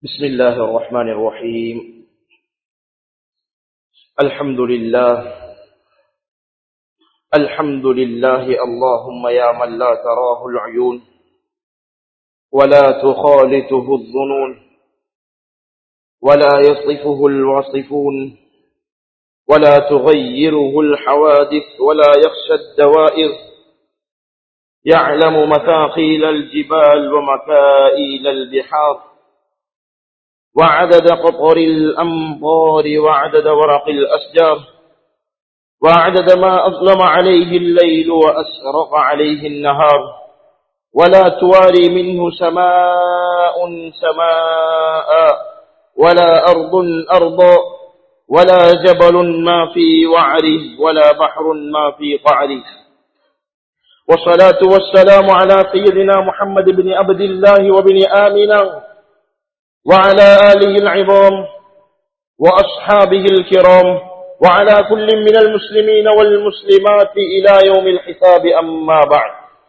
بسم الله الرحمن الرحيم الحمد لله الحمد لله اللهم يا من لا تراه العيون ولا تخالطه الظنون ولا يصفه الواصفون ولا تغيره الحوادث ولا يخشى الدوائر يعلم مثاقيل الجبال ومكائيل البحار وعدد قطر الأمطار وعدد ورق الأشجار وعدد ما أظلم عليه الليل وأسرق عليه النهار ولا تواري منه سماء سماء ولا أرض أرضا ولا جبل ما في وعره ولا بحر ما في قعره والصلاة والسلام على سيدنا محمد بن عبد الله وبن آمنا وعلى آله العظام وأصحابه الكرام وعلى كل من المسلمين والمسلمات إلى يوم الحساب أما بعد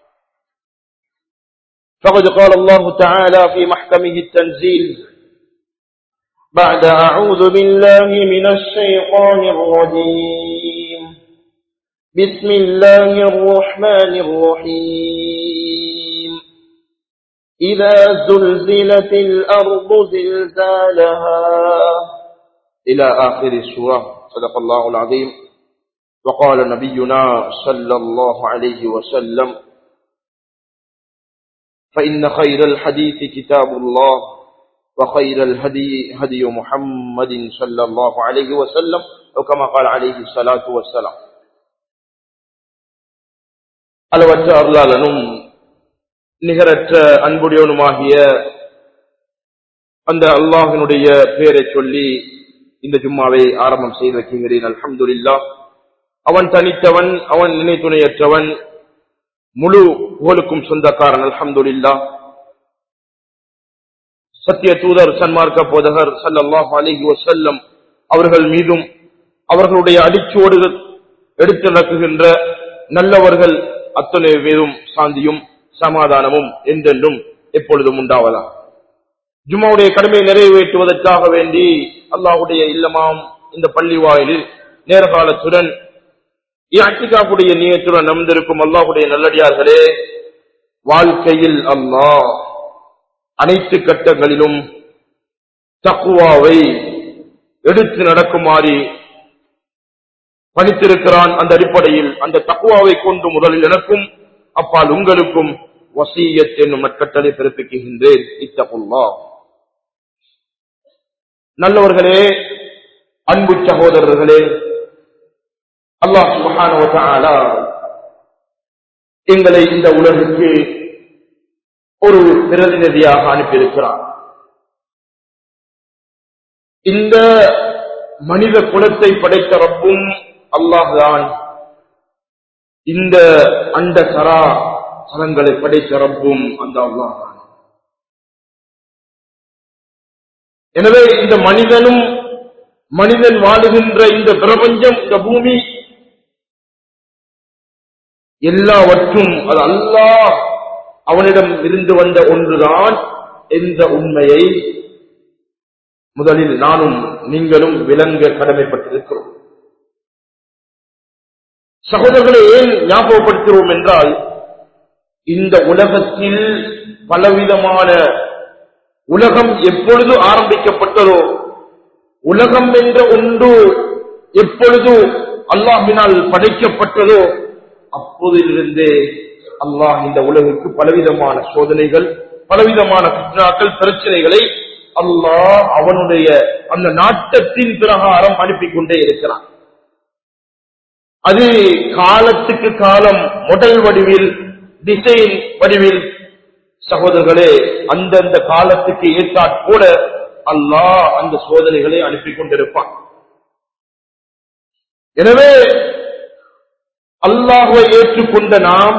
فقد قال الله تعالى في محكمه التنزيل بعد أعوذ بالله من الشيطان الرجيم بسم الله الرحمن الرحيم إذا زلزلت الأرض زلزالها إلى آخر السورة صدق الله العظيم وقال نبينا صلى الله عليه وسلم فإن خير الحديث كتاب الله وخير الهدي هدي محمد صلى الله عليه وسلم وكما قال عليه الصلاة والسلام அளவற்ற அருளாளனும் நிகரற்ற அன்புடையவனுமாகிய அந்த அல்லாஹினுடைய பெயரை சொல்லி இந்த ஜும்மாவை ஆரம்பம் செய்து வைக்கின்றேன் அல்ஹம்துல்லா அவன் தனித்தவன் அவன் நினை துணையற்றவன் முழு புகழுக்கும் சொந்தக்காரன் அல்ஹம்துல்லா சத்திய தூதர் சன்மார்க்க போதகர் சல்லாஹ் அலிஹி வசல்லம் அவர்கள் மீதும் அவர்களுடைய அடிச்சுவடுகள் எடுத்து நடக்குகின்ற நல்லவர்கள் அத்தனை மீதும் சாந்தியும் சமாதானமும் என்றென்றும் எப்பொழுதும் உண்டாவதா ஜும்மாவுடைய கடமையை நிறைவேற்றுவதற்காக வேண்டி அல்லாஹுடைய இல்லமாம் இந்த பள்ளி வாயிலில் நேரகாலத்துடன் அட்டிகாப்புடைய நீயத்துடன் நம்பிருக்கும் அல்லாஹுடைய நல்லடியார்களே வாழ்க்கையில் அல்லாஹ் அனைத்து கட்டங்களிலும் தக்குவாவை எடுத்து நடக்குமாறு பணித்திருக்கிறான் அந்த அடிப்படையில் அந்த தக்குவாவை கொண்டு முதலில் எனக்கும் அப்பால் உங்களுக்கும் வசீயத் என்னும் நற்கட்டளை பிறப்பிக்குகின்றேன் இத்தகுல்லா நல்லவர்களே அன்பு சகோதரர்களே அல்லாஹ் சுபஹான எங்களை இந்த உலகுக்கு ஒரு பிரதிநிதியாக அனுப்பியிருக்கிறார் இந்த மனித குலத்தை படைத்த ரப்பும் அல்லாஹ்தான் இந்த அண்ட சரா சரங்களை படைத்த ரப்பும் அந்த அல்லாஹ்தான் எனவே இந்த மனிதனும் மனிதன் வாழுகின்ற இந்த பிரபஞ்சம் இந்த பூமி எல்லாவற்றும் அது அல்லாஹ் அவனிடம் இருந்து வந்த ஒன்றுதான் என்ற உண்மையை முதலில் நானும் நீங்களும் விளங்க கடமைப்பட்டிருக்கிறோம் சகோதரர்களை ஏன் ஞாபகப்படுத்துகிறோம் என்றால் இந்த உலகத்தில் பலவிதமான உலகம் எப்பொழுது ஆரம்பிக்கப்பட்டதோ உலகம் என்ற ஒன்று எப்பொழுது அல்லாஹினால் படைக்கப்பட்டதோ அப்போதிலிருந்தே அல்லாஹ் இந்த உலகுக்கு பலவிதமான சோதனைகள் பலவிதமான குற்றாக்கள் பிரச்சனைகளை அல்லாஹ் அவனுடைய அந்த நாட்டத்தின் பிரகாரம் அனுப்பி கொண்டே இருக்கிறான் அது காலத்துக்கு காலம் முதல் வடிவில் டிசைன் வடிவில் சகோதரர்களே அந்தந்த காலத்துக்கு ஏற்றாற் கூட அல்லாஹ் அந்த சோதனைகளை அனுப்பி கொண்டிருப்பான் எனவே அல்லாஹுவை ஏற்றுக்கொண்ட நாம்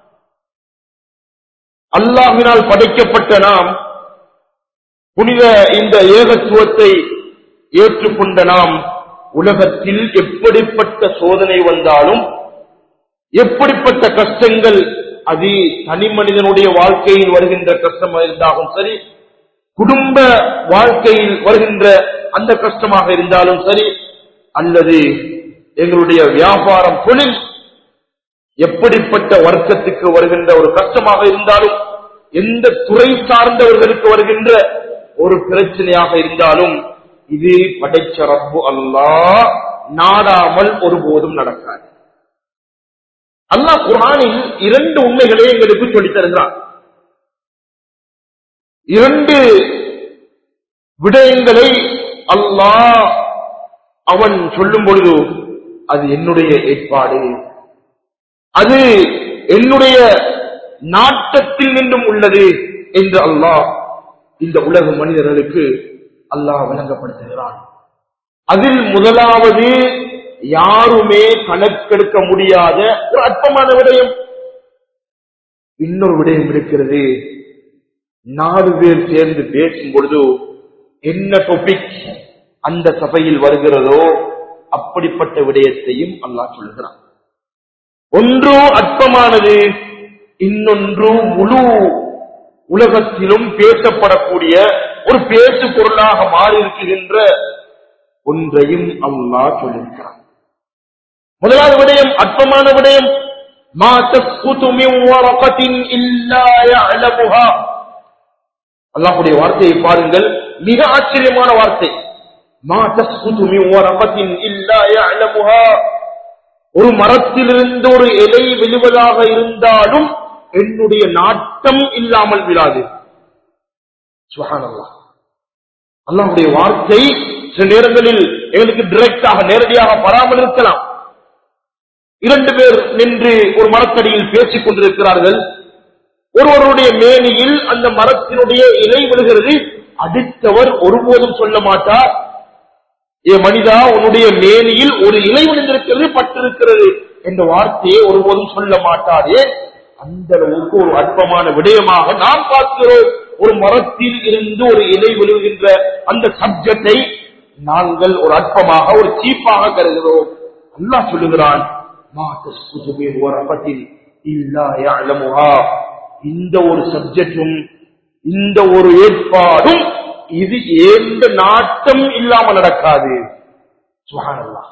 அல்லாஹினால் படைக்கப்பட்ட நாம் புனித இந்த ஏகத்துவத்தை ஏற்றுக்கொண்ட நாம் உலகத்தில் எப்படிப்பட்ட சோதனை வந்தாலும் எப்படிப்பட்ட கஷ்டங்கள் அது தனி மனிதனுடைய வாழ்க்கையில் வருகின்ற கஷ்டம் இருந்தாலும் சரி குடும்ப வாழ்க்கையில் வருகின்ற அந்த கஷ்டமாக இருந்தாலும் சரி அல்லது எங்களுடைய வியாபாரம் தொழில் எப்படிப்பட்ட வர்க்கத்துக்கு வருகின்ற ஒரு கஷ்டமாக இருந்தாலும் எந்த துறை சார்ந்தவர்களுக்கு வருகின்ற ஒரு பிரச்சனையாக இருந்தாலும் இது படைச்ச ரப்பு அல்லாஹ் நாடாமல் ஒருபோதும் நடக்காது அல்லாஹ் குரானில் இரண்டு உண்மைகளை எங்களுக்கு சொல்லித் தருகிறான் இரண்டு விடயங்களை அல்லாஹ் அவன் சொல்லும் பொழுது அது என்னுடைய ஏற்பாடு அது என்னுடைய நாட்டத்தில் நின்றும் உள்ளது என்று அல்லாஹ் இந்த உலக மனிதர்களுக்கு அல்லாஹ் விளங்கப்படுத்துகிறான் அதில் முதலாவது யாருமே கணக்கெடுக்க முடியாத ஒரு அற்பமான விடயம் இன்னொரு விடயம் இருக்கிறது நாலு பேர் சேர்ந்து பேசும் பொழுது என்ன டாபிக் அந்த சபையில் வருகிறதோ அப்படிப்பட்ட விடயத்தையும் அல்லாஹ் சொல்கிறான் ஒன்று அற்பமானது இன்னொன்று முழு உலகத்திலும் பேசப்படக்கூடிய ஒரு பேசு பொருளாக மாறி இருக்கின்ற ஒன்றையும் அல்லாஹ் சொல்லியிருக்கிறான் முதலாவது விடயம் அற்பமான விடயம் மா தஸ்குது மின் வரகத்தின் இல்லா யஅலமுஹா அல்லாஹ்வுடைய வார்த்தையை பாருங்கள் மிக ஆச்சரியமான வார்த்தை மா தஸ்குது மின் வரகத்தின் இல்லா யஅலமுஹா ஒரு மரத்திலிருந்து ஒரு இலை விழுவதாக இருந்தாலும் என்னுடைய நாட்டம் இல்லாமல் விழாது சுபஹானல்லாஹ் அல்லாஹ்வுடைய வார்த்தை சில நேரங்களில் எங்களுக்கு டிரெக்டாக நேரடியாக பராமல் இருக்கலாம் இரண்டு பேர் நின்று ஒரு மரத்தடியில் பேசிக் கொண்டிருக்கிறார்கள் ஒருவருடைய மேனியில் அந்த மரத்தினுடைய இலை விழுகிறது அடுத்தவர் ஒருபோதும் சொல்ல மாட்டார் ஏ மனிதா உன்னுடைய மேனியில் ஒரு இலை விழுந்திருக்கிறது பட்டிருக்கிறது என்ற வார்த்தையை ஒருபோதும் சொல்ல மாட்டாரே அந்த அளவுக்கு ஒரு அற்பமான விடயமாக நாம் பார்க்கிறோம் ஒரு மரத்தில் இருந்து ஒரு இலை விழுகின்ற அந்த சப்ஜெக்டை நாங்கள் ஒரு அற்பமாக ஒரு சீப்பாக கருதுகிறோம் அல்லாஹ் சொல்லுகிறான் "மா தஸ்குது மின் வரகத்தின் இல்லா யஅலமுஹா." இந்த ஒரு சப்ஜெக்டும் இந்த ஒரு ஏற்பாடும் இது எந்த நாட்டம் இல்லாம நடக்காது சுபஹானல்லாஹ்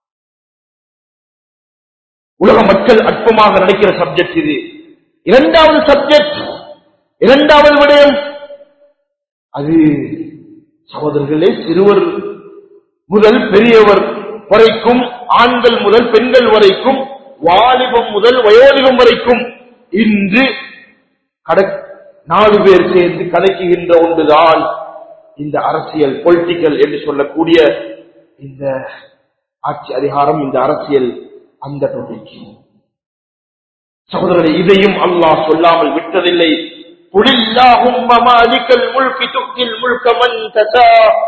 உலக மக்கள் அற்பமாக நினைக்கிற சப்ஜெக்ட் இது இரண்டாவது சப்ஜெக்ட் இரண்டாவது விடயம் அது சகோதரர்களே சிறுவர் முதல் பெரியவர் வரைக்கும் ஆண்கள் முதல் பெண்கள் வரைக்கும் வாலிபம் முதல் வயோதிகம் வரைக்கும் இன்று கட நாலு பேர் சேர்ந்து கதைக்குகின்ற ஒன்றுதான் இந்த அரசியல் பொலிட்டிக்கல் என்று சொல்லக்கூடிய இந்த ஆட்சி அதிகாரம் இந்த அரசியல் அந்த டாபிக் சகோதரர்களே இதையும் அல்லாஹ் சொல்லாமல் விட்டதில்லை புலில்லாஹும் மாலிகல் முல்கி துக்கில் முல்க மன் தசா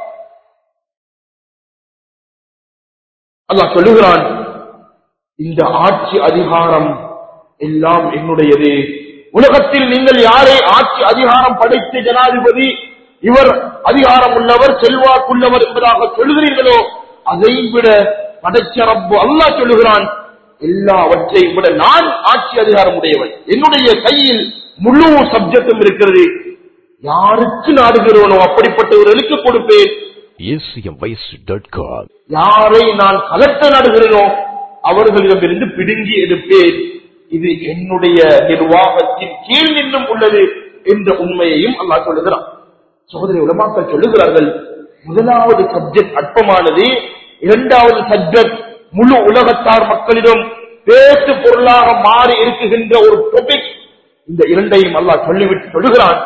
அல்லாஹ் சொல்லுகிறான் இந்த ஆட்சி அதிகாரம் எல்லாம் என்னுடையது உலகத்தில் நீங்கள் யாரை ஆட்சி அதிகாரம் படைத்த ஜனாதிபதி இவர் அதிகாரம் உள்ளவர் செல்வாக்குள்ளவர் என்பதாக சொல்லுகிறீர்களோ அதை விட படைச்ச ரப்பு அல்லாஹ் சொல்லுகிறான் எல்லாவற்றை விட நான் ஆட்சி அதிகாரம் உடையவன் என்னுடைய கையில் முழு சப்ஜெக்டும் இருக்கிறது யாருக்கு நாடுகிறோனோ அப்படிப்பட்டவர்களுக்கு கொடுப்பேன் acmvoice.com. யாரை நான் கலட்ட நாடுகிறேனோ அவர்களிடமிருந்து பிடுங்கி எடுப்பேன் இது என்னுடைய நிர்வாகத்தின் கீழ் நின்றும் உள்ளது என்ற உண்மையையும் அல்லாஹ் சொல்லுகிறான் சகோதரி உலமாக்கள் சொல்லுகிறார்கள் முதலாவது சப்ஜெக்ட் அற்பமானது இரண்டாவது சப்ஜெக்ட் முழு உலகத்தார் மக்களிடம் பேசு பொருளாக மாறி இருக்குகின்ற ஒரு டாபிக் இந்த இரண்டையும் அல்லாஹ் சொல்லிவிட்டு சொல்லுகிறான்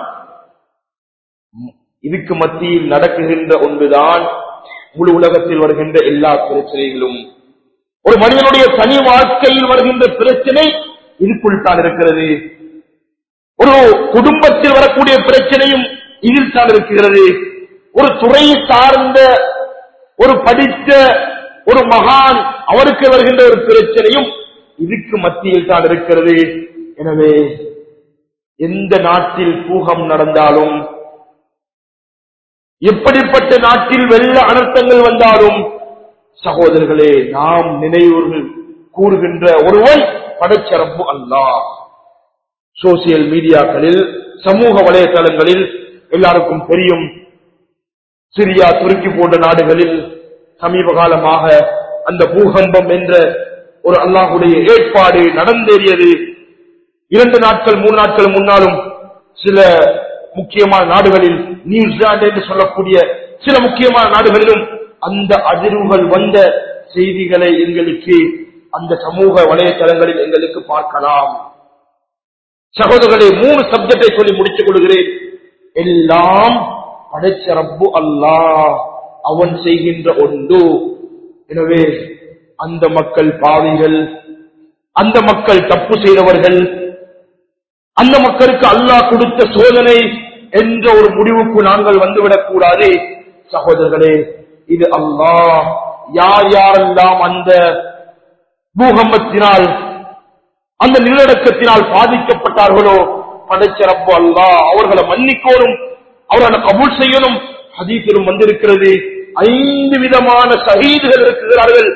இதுக்கு மத்தியில் நடக்குகின்ற ஒன்றுதான் முழு உலகத்தில் வருகின்ற எல்லா பிரச்சனைகளும் ஒரு மனிதனுடைய தனி வாழ்க்கையில் வருகின்ற பிரச்சனை இதுக்குள் தான் இருக்கிறது ஒரு குடும்பத்தில் வரக்கூடிய பிரச்சனையும் இதில் தான் இருக்கிறது ஒரு துறை சார்ந்த ஒரு படித்த ஒரு மகான் அவருக்கு வருகின்ற ஒரு பிரச்சனையும் இதுக்கு மத்தியில் தான் இருக்கிறது எனவே எந்த நாட்டில் பூகம் நடந்தாலும் எப்படிப்பட்ட நாட்டில் வெள்ள அனர்த்தங்கள் வந்தாலும் சகோதரர்களே நாம் நினைவுகள் கூறுகின்ற ஒருவன் படைச்சரப்பு அல்லாஹ் சோசியல் மீடியாக்களில் சமூக வலைதளங்களில் எல்லாருக்கும் தெரியும் சிரியா துருக்கி போன்ற நாடுகளில் சமீப காலமாக அந்த பூகம்பம் என்ற ஒரு அல்லாஹுடைய ஏற்பாடு நடந்தேறியது இரண்டு நாட்கள் மூணு நாட்கள் முன்னாலும் சில முக்கியமான நாடுகளில் நியூசிலாந்து என்று சொல்லக்கூடிய சில முக்கியமான நாடுகளிலும் அந்த அதிர்வுகள் வந்த செய்திகளை எங்களுக்கு அந்த சமூக வலைத்தளங்களில் எங்களுக்கு பார்க்கலாம் சகோதரர்களே மூணு சப்ஜெக்டை சொல்லி முடித்துக் கொள்கிறேன் எல்லாம் படைச்ச ரப்பு அல்லாஹ் அவன் செய்கின்ற ஒன்று எனவே அந்த மக்கள் பாவிகள் அந்த மக்கள் தப்பு செய்தவர்கள் அந்த மக்களுக்கு அல்லாஹ் கொடுத்த சோதனை என்ற ஒரு முடிவுக்கு நாங்கள் வந்துவிடக் கூடாது சகோதரர்களே இது அல்லாஹ் யார் யாரெல்லாம் அந்த பூகம்பத்தினால் அந்த நிலநடுக்கத்தினால் பாதிக்கப்பட்டார்களோ படைச்ச ரப்பு அல்லாஹ் அவர்களை மன்னிக்கோனும் அவர்களை கபூல் செய்யணும் ஹதீஸிலும் வந்திருக்கிறது ஐந்து விதமான சஹீதுகள் இருக்கிறார்கள்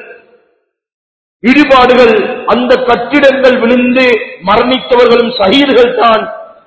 இடிபாடுகள் அந்த கட்டிடங்கள் விழுந்து மரணித்தவர்களும் சஹீதுகள் தான்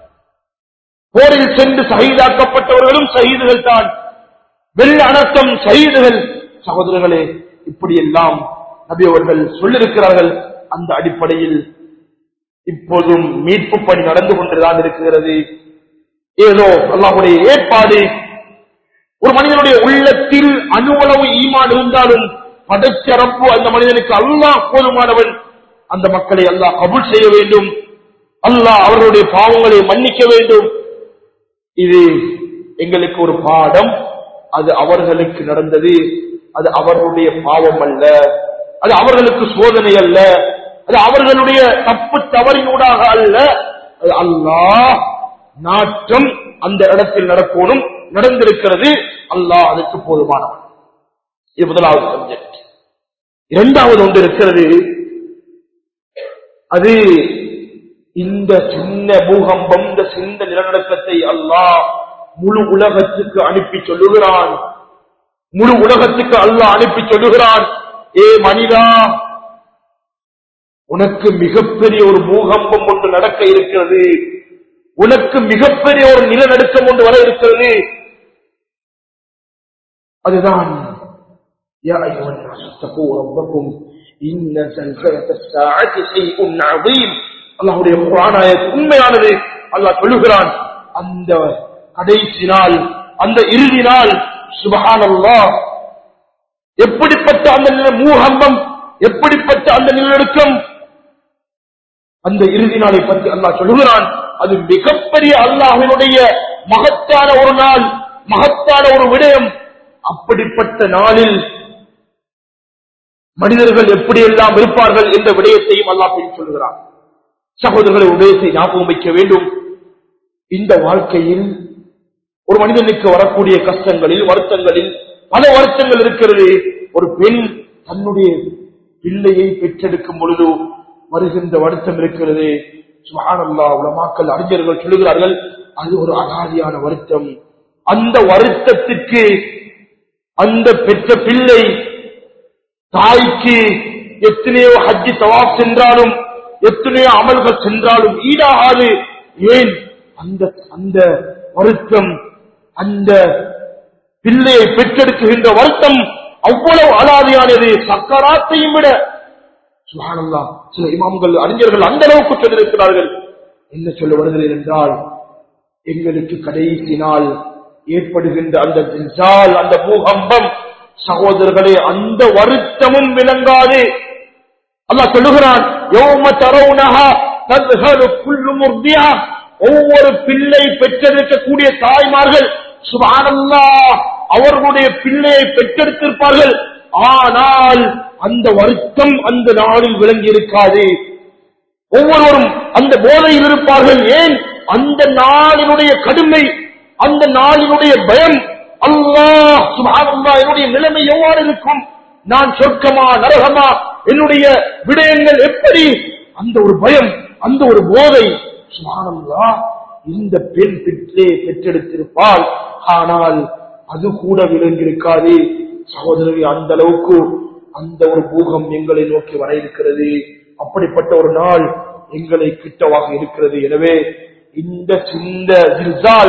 போரில் சென்று சகிதாக்கப்பட்டவர்களும் சகிதுகள் தான் வெள்ள அடக்கம் சகிதுகள் சகோதரர்களே இப்படியெல்லாம் நபி அவர்கள் சொல்லியிருக்கிறார்கள் அந்த அடிப்படையில் இப்போதும் மீட்பு பணி நடந்து கொண்டுதான் இருக்கிறது ஏதோ அல்லாஹுடைய ஏற்பாடு ஒரு மனிதனுடைய உள்ளத்தில் அணுவளவு ஈமான் இருந்தாலும் படைச்சரப்பு அந்த மனிதனுக்கு அல்லாஹ் போதுமானவன் அந்த மக்களை அல்லாஹ் கபூல் செய்ய வேண்டும் அல்லாஹ் அவர்களுடைய பாவங்களை மன்னிக்க வேண்டும் இது எங்களுக்கு ஒரு பாடம் அது அவர்களுக்கு நடந்தது அது அவர்களுடைய பாவம் அல்ல அது அவர்களுக்கு சோதனை அல்ல அது அவர்களுடைய தப்பு தவறினூடாக அல்ல அது அல்லாஹ் நாட்டம் அந்த இடத்தில் நடக்கணும் நடந்திருக்கிறது அல்லாஹ் அதுக்கு போதுமானவன் இது முதலாவது சப்ஜெக்ட் இரண்டாவது ஒன்று இருக்கிறது அது இந்த சின்ன பூகம்பம் இந்த சின்ன நிலநடுக்கத்தை அல்லாஹ் முழு உலகத்துக்கு அனுப்பி சொல்லுகிறான் முழு உலகத்துக்கு அல்லாஹ் அனுப்பி சொல்லுகிறான் ஏ மனிதா உனக்கு மிகப்பெரிய ஒரு பூகம்பம் ஒன்று நடக்க இருக்கிறது உனக்கு மிகப்பெரிய ஒரு நிலநடுக்கம் ஒன்று வர இருக்கிறது அதுதான் يا أيها الناس اتقوا ربكم إن زلزلة الساعة شيء عظيم அல்லாஹுடைய குரான் ஆயத் உண்மையானது அல்லாஹ் சொல்லுகிறான் அந்த கடைசி நாள் அந்த இறுதி நாள் சுபஹான் அல்லாஹ் எப்படிப்பட்ட அந்த நில- மூகம்பம் எப்படிப்பட்ட அந்த நிலநடுக்கம் அந்த இறுதி நாளை பற்றி அல்லாஹ் சொல்லுகிறான் அது மிகப்பெரிய அல்லாஹினுடைய மகத்தான ஒரு நாள் மகத்தான ஒரு விடயம் அப்படிப்பட்ட நாளில் மனிதர்கள் எப்படியெல்லாம் இருப்பார்கள் என்ற விடயத்தையும் அல்லாஹ் சொல்லி சொல்லுகிறான் சகோதரர்களை உபயோகத்தை ஞாபகம் வைக்க வேண்டும் இந்த வாழ்க்கையில் ஒரு மனிதனுக்கு வரக்கூடிய கஷ்டங்களில் வருத்தங்களில் பல வருத்தங்கள் இருக்கிறது ஒரு பெண் தன்னுடைய பிள்ளையை பெற்றெடுக்கும் பொழுது வருகின்ற வருத்தம் இருக்கிறது சுபஹானல்லா உலமாக்கல் அறிஞர்கள் சொல்லுகிறார்கள் அது ஒரு அகாதியான வருத்தம் அந்த வருத்தத்திற்கு அந்த பெற்ற பிள்ளை தாய்க்கு எத்தனையோ ஹஜ்ஜி தவாப் சென்றாலும் எத்தனையோ அமல்கள் சென்றாலும் ஈடாகாது ஏன் அந்த அந்த வருத்தம் அந்த பிள்ளையை பெற்றெடுக்குகின்ற வருத்தம் அவ்வளவு அலாதியானது சக்கராத்தையும் விட சுப்ஹானல்லாஹ் சில இமாம்கள் அறிஞர்கள் அந்த அளவுக்கு சொல்லியிருக்கிறார்கள் என்ன சொல்ல வருகிறேன் என்றால் எங்களுக்கு கடைசி நாள் ஏற்படுகின்ற அந்த ஜில்சால், அந்த பூகம்பம் சகோதரர்களே அந்த வருத்தமும் விளங்காது அல்லாஹ் சொல்லுகிறான் யௌம தரவுனஹா தத்ஹலு குல்லு முர்தியா ஒவ்வொரு பிள்ளை பெற்றெடுக்கக்கூடிய தாய்மார்கள் சுப்ஹானல்லாஹ் அவர்களுடைய பிள்ளையை பெற்றெடுத்திருப்பார்கள் ஆனால் அந்த வருத்தம் அந்த நாளில் விளங்கி இருக்காது ஒவ்வொருவரும் அந்த போதையில் இருப்பார்கள் ஏன் அந்த நாளினுடைய கடுமை அந்த நாளினுடைய பயம் அல்லாஹ் சுப்ஹானல்லாஹ் என்னுடைய நிலைமை எவ்வாறு இருக்கும் நான் சொர்க்கமா நரகமா என்னுடைய விடயங்கள் எப்படி அந்த ஒரு பயம் அந்த ஒரு போதை சுப்ஹானல்லாஹ் இந்த பெண் பெற்றே பெற்றெடுத்திருப்பாள் ஆனால் அது கூட விளங்கியிருக்காது சகோதரர்கள் அந்த அளவுக்கு அந்த ஒரு பூகம் எங்களை நோக்கி வர இருக்கிறது அப்படிப்பட்ட ஒரு நாள் எங்களை கிட்டவாக இருக்கிறது எனவே இந்த சிந்த ஜில்சால்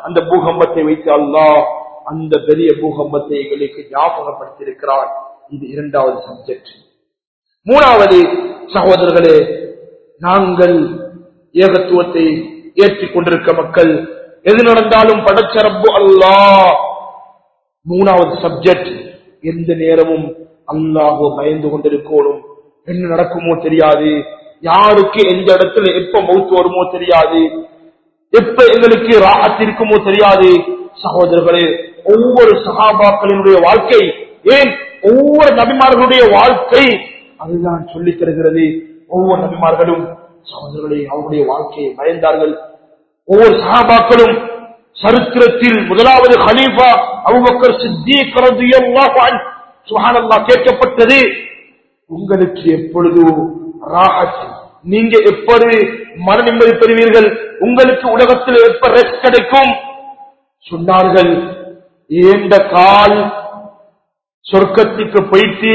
அந்த பூகம்பத்தை வைத்து அல்லாஹ் அந்த பெரிய பூகம்பத்தை எங்களுக்கு ஞாபகப்படுத்தியிருக்கிறான் இது இரண்டாவது சப்ஜெக்ட் மூணாவது சகோதரர்களே நாங்கள் ஏகத்துவத்தை ஏற்றிக் கொண்டிருக்க மக்கள் எது நடந்தாலும் படச்சரப்பு அல்லாஹ் மூணாவது சப்ஜெக்ட் எந்த நேரமும் அல்லாஹோ பயந்து கொண்டிருக்கணும் என்ன நடக்குமோ தெரியாது யாருக்கு எந்த இடத்துல எப்ப மௌத்து வருமோ தெரியாது எப்ப எங்களுக்கு ராகத் இருக்குமோ தெரியாது சகோதரர்களே ஒவ்வொரு சகாபாக்களினுடைய வாழ்க்கை ஏன் ஒவ்வொரு நபிமார்களுடைய வாழ்க்கை அதுதான் சொல்லித் தருகிறது ஒவ்வொரு நபிமார்களும் சகோதரர்களே அவருடைய வாழ்க்கையை பயந்தார்கள் ஒவ்வொரு சகாபாக்களும் சரித்திரத்தில் முதலாவது ஹலீஃபா அபூபக்கர் சித்திக் ரலியல்லாஹு அன்ஹு சுப்ஹானல்லாஹ் கேட்கப்பட்டது உங்களுக்கு எப்பொழுது ராஹத் நீங்க எப்படி மன நிம்மதி பெறுவீர்கள் உங்களுக்கு உலகத்தில் எப்ப ரெஸ்ட் கிடைக்கும் சொன்னார்கள் ஏண்ட கால் சொர்க்கத்துக்கு போயிட்டு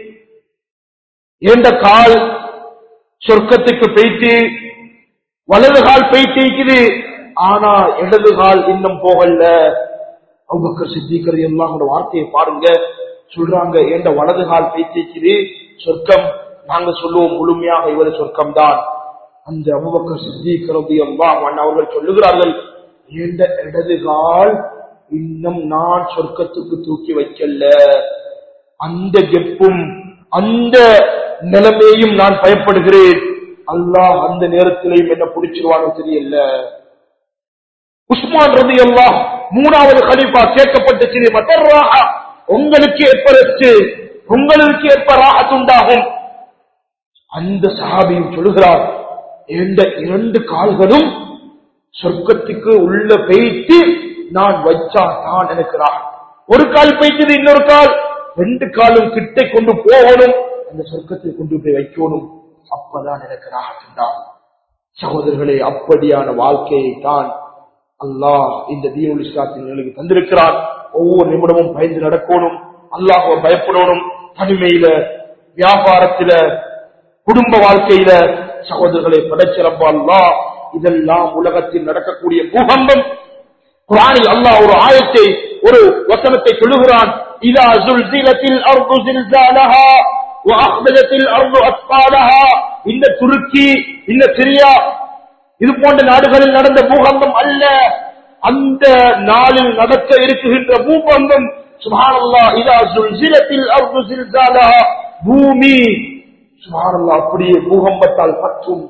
ஏண்ட கால் சொர்க்கத்துக்கு போயிட்டு வலது கால் போயிட்டு இருக்குது ஆனா இடது கால் இன்னும் போகல அவுபக்கர் சித்திக்கிறது எல்லாம் கூட வார்த்தையை பாருங்க சொல்றாங்க ஏண்ட வலது கால் பேசிக்குது சொர்க்கம் நாங்க சொல்லுவோம் முழுமையாக இவர் சொர்க்கம் தான் அந்த அபுபக்கர் சித்திக்கிறது எல்லாம் அவர்கள் சொல்லுகிறார்கள் ஏண்ட இடது கால் இன்னும் நான் சொர்க்கத்துக்கு தூக்கி வைக்கல அந்த கெப்பும் அந்த நிலைமையும் நான் பயப்படுகிறேன் அல்லாஹ் அந்த நேரத்திலையும் என்ன பிடிச்சிருவானோ தெரியல உஸ்மான் ரதி அல்லாஹ் மூணாவது கலிஃபா கேட்கப்பட்டுச்சு மத்தர்ராக உங்களுக்கு எப்ப ரெஸ்ட் உங்களுக்கு எப்ப ராகத் உண்டாகும் அந்த சஹாபியும் சொல்லுகிறார் இந்த இரண்டு கால்களும் சொர்க்கத்துக்கு உள்ள பெய்த்து நான் வச்சா தான் எனக்கு ராகத் ஒரு கால் பெய்த்தது இன்னொரு கால் ரெண்டு காலும் கிட்டே கொண்டு போகணும் அந்த சொர்க்கத்தை கொண்டு போய் வைக்கணும் அப்பதான் எனக்கு ராகத் உண்டாகும் சகோதரர்களே அப்படியான வாழ்க்கையை தான் அல்லாஹ் இந்த தீனுல் இஸ்லாத்தின் நிலைக்கு தந்திருக்கிறார் ஒவ்வொரு நிமிடமும் பயந்து நடக்கணும் அல்லாஹுவ பயப்படணும் தனிமையில வியாபாரத்தில குடும்ப வாழ்க்கையில சகோதரர்களை படைச்சிறப்ப அல்லாஹ் இதெல்லாம் உலகத்தில் நடக்கக்கூடிய பூகம்பம் குரானில் அல்லாஹ் ஒரு ஆயத்தை ஒரு வசனத்தை சொல்லுகிறான் இதா சுல்சிலத்தில் அர்து சில்சாலஹா وأخرجت الأرض أثقالها இந்த துருக்கி இந்த சிரியா இது போன்ற நாடுகளில் நடந்த பூகம்பம் அல்ல அந்த நாளில் நடக்க இருக்குகின்ற பூகம்பம் சுபானல்லா இதா சுல்சிலத்தில் அர்து சில்சாலஹா பூமி சுபானல்லா அப்படியே பூகம்பத்தால் பற்றும்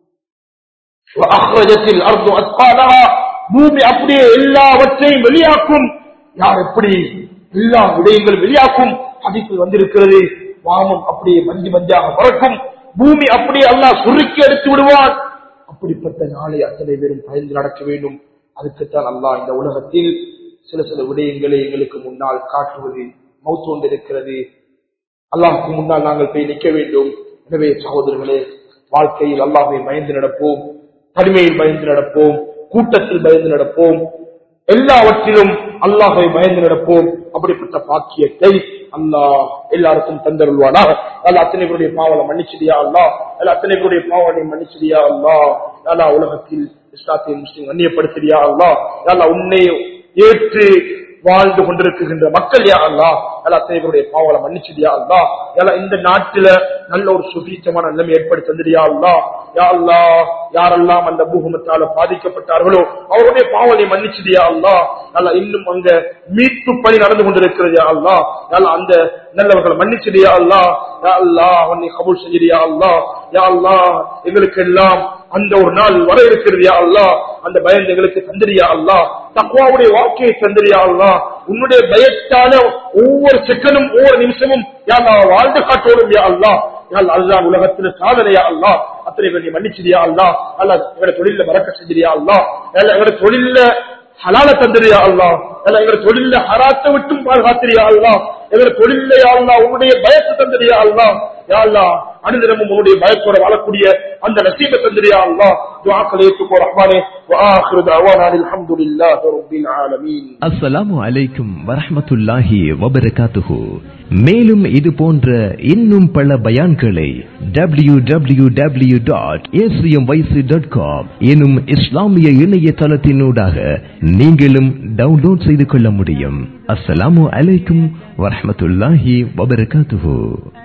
அஹ்ரஜத்தில் அர்து அத்காலஹா பூமி அப்படியே எல்லாவற்றையும் வெளியாக்கும் யார் எப்படி எல்லா விடயங்களும் வெளியாக்கும் அதிக்கு வந்திருக்கிறது வாமம் அப்படியே மஞ்சு மஞ்சாக பறக்கும் பூமி அப்படியே அல்லாஹ் சுருக்கி எடுத்து விடுவான் அப்படிப்பட்ட நாளை அத்தனை பேரும் பயந்து நடக்க வேண்டும் அதுக்குத்தான் அல்லாஹ் இந்த உலகத்தில் சில சில விடயங்களை எங்களுக்கு முன்னால் காட்டுவது மௌத்து கொண்டிருக்கிறது அல்லாஹுக்கு முன்னால் நாங்கள் போய் நிற்க வேண்டும் எனவே சகோதரர்களே வாழ்க்கையில் அல்லாஹை பயந்து நடப்போம் தனிமையில் பயந்து நடப்போம் கூட்டத்தில் பயந்து நடப்போம் எல்லாவற்றிலும் அல்லாஹை பயந்து நடப்போம் அப்படிப்பட்ட பாக்கியத்தை அல்லாஹ் எல்லாருக்கும் தந்தருள்வானா அல்ல அத்தனை பேருடைய பாவலை மன்னிச்சிடியா அல்லா அல்ல அத்தனை பேருடைய பாவனை மன்னிச்சிடியா அல்லா அல்லா உலகத்தில் இஸ்லாத்திய முஸ்லிம் அந்நியப்படுத்தியா அல்லா அல்லா உன்னை ஏற்று வாழ்ந்து கொண்டிருக்கின்ற மக்கள் யா அல்லா அல்ல அத்தனை பேருடைய பாவலை மன்னிச்சிடியா அல்லா அல்ல இந்த நாட்டில நல்ல ஒரு சுபீச்சமான நிலைமை ஏற்படுத்தி தந்திரியா அல்லா யா அல்லா யாரெல்லாம் அந்த பூகமத்தால பாதிக்கப்பட்டார்களோ அவருடைய பாவனை மன்னிச்சிடியா அல்லா அல்ல இன்னும் அங்க மீட்பு பணி நடந்து கொண்டிருக்கிறது யா அல்லா அல்ல அந்த நல்லவர்களை மன்னிச்சிடியா அல்லா யா அல்லா உன்னை கபூல் செஞ்சிடியா அல்லா யா அல்லா எங்களுக்கு எல்லாம் அந்த ஒரு நாள் வர இருக்கிறது யா அல்லா அந்த பயந்து எங்களுக்கு தந்திரியா அல்லா தக்குவாவுடைய வாழ்க்கையை தந்திரியா அல்லா உன்னுடைய பயத்தால ஒவ்வொரு செகண்டும் ஒவ்வொரு நிமிஷமும் யா அல்லா வாழ்ந்து காட்டோடும் யா அல்லா அதுதான் உலகத்துல சாதனையா அல்லா அத்தனை பேர் நீ மன்னிச்சிரியா அல்லா அல்ல எங்களோட தொழில மறக்க செஞ்சிரியா அல்லா எங்களோட தொழில ஹலால தந்திரியா அல்லா எங்களோட தொழில ஹராத்தை விட்டும் பாதுகாத்திரியா அல்லா எங்களோட தொழில அல்லா உன்னுடைய பயத்தை தந்திரியா அல்லா யா அல்லா அனுதினமும் உன்னுடைய பயத்தோட வாழக்கூடிய அந்த நசீபை தந்திரியா அல்லாஹ் துஆக்களை ஏற்றுக்கோ ரஹ்மானே وآخر دعوانا الحمد لله رب العالمين அஸ்ஸலாமு அலைக்கும் வரஹ்மத்துல்லாஹி வபரகாத்துஹு மேலும் இது போன்ற இன்னும் பல பயான்களை W W W dot dot com எனும் இஸ்லாமிய இணையதளத்தினூடாக நீங்களும் டவுன்லோட் செய்து கொள்ள முடியும் அஸ்ஸலாமு அலைக்கும் வரஹ்மத்துல்லாஹி வபரகாத்துஹு